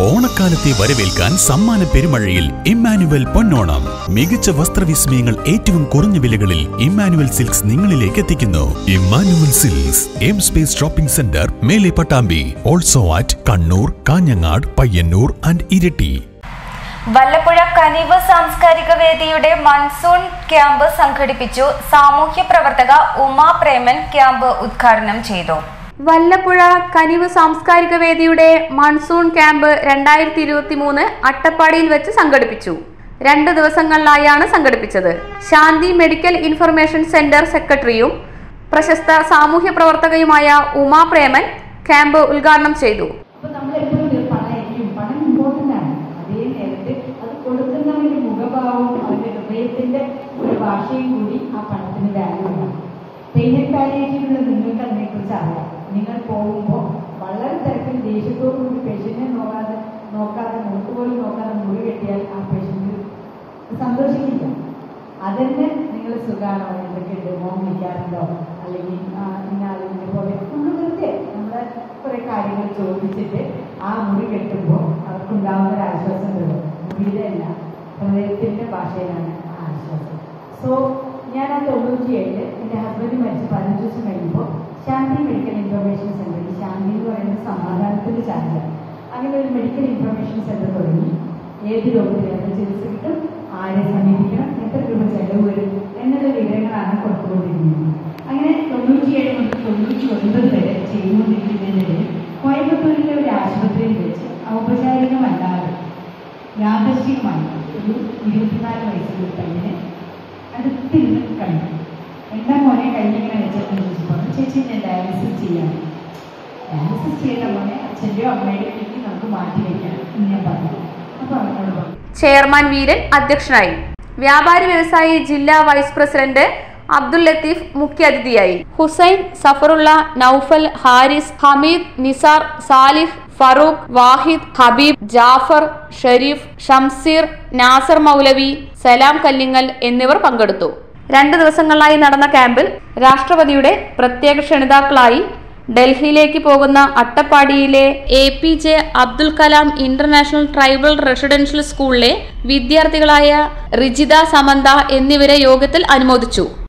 ഓണക്കാലത്തെ വരവേൽക്കാൻ സമ്മാന പെരുമഴയിൽ ഇമ്മാനുവൽ പൊന്നോണം മികച്ച വസ്ത്രവിസ്മയങ്ങൾ ഏറ്റവും കുറഞ്ഞ വിലകളിൽ ഇമ്മാനുവൽ സിൽക്സ് നിങ്ങളിലേക്ക് എത്തിക്കുന്നു Emmanuel Silks M space shopping centre മേലെ Pattambi also at Kannur Kanhangad Payyanur and Iritty Vallappuzha കനിവ് സാംസ്കാരിക വേദിയുടെ മൺസൂൺ ക്യാമ്പ് സംഘടിപ്പിച്ചു സാമൂഹ്യ പ്രവർത്തക ഉമാ പ്രേമൻ ക്യാമ്പ് ഉദ്ഘാടനം ചെയ്തു വല്ലപ്പുഴ കനിവ് സാംസ്കാരിക വേദിയുടെ മൺസൂൺ ക്യാമ്പ് രണ്ടായിരത്തി ഇരുപത്തി മൂന്ന് അട്ടപ്പാടിയിൽ വെച്ച് സംഘടിപ്പിച്ചു രണ്ട് ദിവസങ്ങളിലായാണ് സംഘടിപ്പിച്ചത് ശാന്തി മെഡിക്കൽ ഇൻഫർമേഷൻ സെന്റർ സെക്രട്ടറിയും പ്രശസ്ത സാമൂഹ്യ പ്രവർത്തകയുമായ ഉമാ പ്രേമൻ ക്യാമ്പ് ഉദ്ഘാടനം ചെയ്തു അപ്പൊ നമ്മളെപ്പോഴും ഇത് പണമായിരിക്കും പണം ഇമ്പോർട്ടൻ്റ് ആണ് അതേ നേരത്ത് അത് കൊടുക്കുന്നവന്റെ മുഖഭാവവും അവന്റെ ഹൃദയത്തിന്റെ ഒരു ഭാഷയും കൂടി ആ പണത്തിന് വാല്യൂ ആണ് പെയിൻ ആൻഡ് പാലിയേറ്റീവിലുള്ള നിങ്ങൾക്ക് അതിനെക്കുറിച്ച് അറിയാം നിങ്ങൾ പോകുമ്പോൾ വളരെ തിരക്കിൽ ദേഷ്യത്തോടു കൂടി പേഷ്യന്റിനെ നോക്കാതെ നോക്കാതെ മുഖത്ത് പോലും നോക്കാതെ മുറി കെട്ടിയാൽ ആ പേഷ്യന്റ് സന്തോഷിക്കില്ല അതന്നെ നിങ്ങൾ സുഖാണോ എന്തൊക്കെയുണ്ട് മോൻ വിളിക്കാറുണ്ടോ അല്ലെങ്കിൽ ആ, ഇന്ന ആളിനെ പോലെ നമ്മൾ വെറുതെ നമ്മളെ കുറെ കാര്യങ്ങൾ ചോദിച്ചിട്ട് ആ മുറി കെട്ടുമ്പോൾ അവർക്കുണ്ടാവുന്ന ഒരു ആശ്വാസം വരും മുറിയുടെ അല്ല ഹൃദയത്തിന്റെ ഭാഷയിലാണ് ആ ആശ്വാസം സോ ഞാൻ ആ തൊണ്ണൂറ്റി ഏഴില് എൻ്റെ ഹസ്ബൻഡ് മരിച്ച് പതിനഞ്ച് ദിവസം കഴിയുമ്പോൾ ശാന്തി മെഡിക്കൽ ഇൻഫർമേഷൻ സെന്ററിൽ ശാന്തി എന്ന് പറയുന്നത് സമാധാനത്തിന്റെ ചാനലാണ് അങ്ങനെ ഒരു മെഡിക്കൽ ഇൻഫർമേഷൻ സെന്റർ തുടങ്ങി ഏത് രോഗത്തിലാണ് ചികിത്സ കിട്ടും ആരെ സമീപിക്കണം എത്ര രൂപ ചെലവ് വരും എന്നുള്ള വിവരങ്ങളാണ് കൊടുത്തുകൊണ്ടിരുന്നത് അങ്ങനെ തൊണ്ണൂറ്റിയേഴ് മുതൽ തൊണ്ണൂറ്റി ഒൻപത് വരെ ചെയ്തുകൊണ്ടിരിക്കുന്നതിനിടെ കോയമ്പത്തൂരിലെ ഒരു ആശുപത്രിയിൽ വെച്ച് ഔപചാരികമല്ലാതെ യാദൃശ്ചികമായി ഒരു ഇരുപത്തിനാല് വയസ്സുള്ള പയ്യനെ അടുത്തിരുന്ന് കണ്ടു എന്താ മോനെ കഴിഞ്ഞിങ്ങനെ വെച്ചെന്ന് ചോദിച്ചപ്പോൾ ചേച്ചി ഞാൻ ഡയാലിസിസ് ചെയ്യാം ഡയാലിസിസ് ചെയ്യേണ്ട മോനെ അച്ഛൻ്റെയോ അമ്മയുടെയോ വീട്ടിൽ നമുക്ക് മാറ്റി വയ്ക്കാം എന്ന് ഞാൻ പറഞ്ഞു അപ്പോൾ അവനോട് പറഞ്ഞു ചെയർമാൻ വീരൻ അധ്യക്ഷനായി വ്യാപാരി വ്യവസായി ജില്ലാ വൈസ് പ്രസിഡന്റ് അബ്ദുൽ ലത്തീഫ് മുഖ്യാതിഥിയായി ഹുസൈൻ സഫറുള്ള നൌഫൽ ഹാരിസ് ഹമീദ് നിസാർ സാലിഹ് ഫറൂഖ് വാഹിദ് ഹബീബ് ജാഫർ ഷെരീഫ് ഷംസീർ നാസർ മൗലവി സലാം കല്ലിങ്ങൽ എന്നിവർ പങ്കെടുത്തു രണ്ട് ദിവസങ്ങളിലായി നടന്ന ക്യാമ്പിൽ രാഷ്ട്രപതിയുടെ പ്രത്യേക ക്ഷണിതാക്കളായി ഡൽഹിയിലേക്ക് പോകുന്ന അട്ടപ്പാടിയിലെ A P J Abdul Kalam international tribal residential സ്കൂളിലെ വിദ്യാർത്ഥികളായ റിജിത സമന്ത എന്നിവരെ യോഗത്തിൽ അനുമോദിച്ചു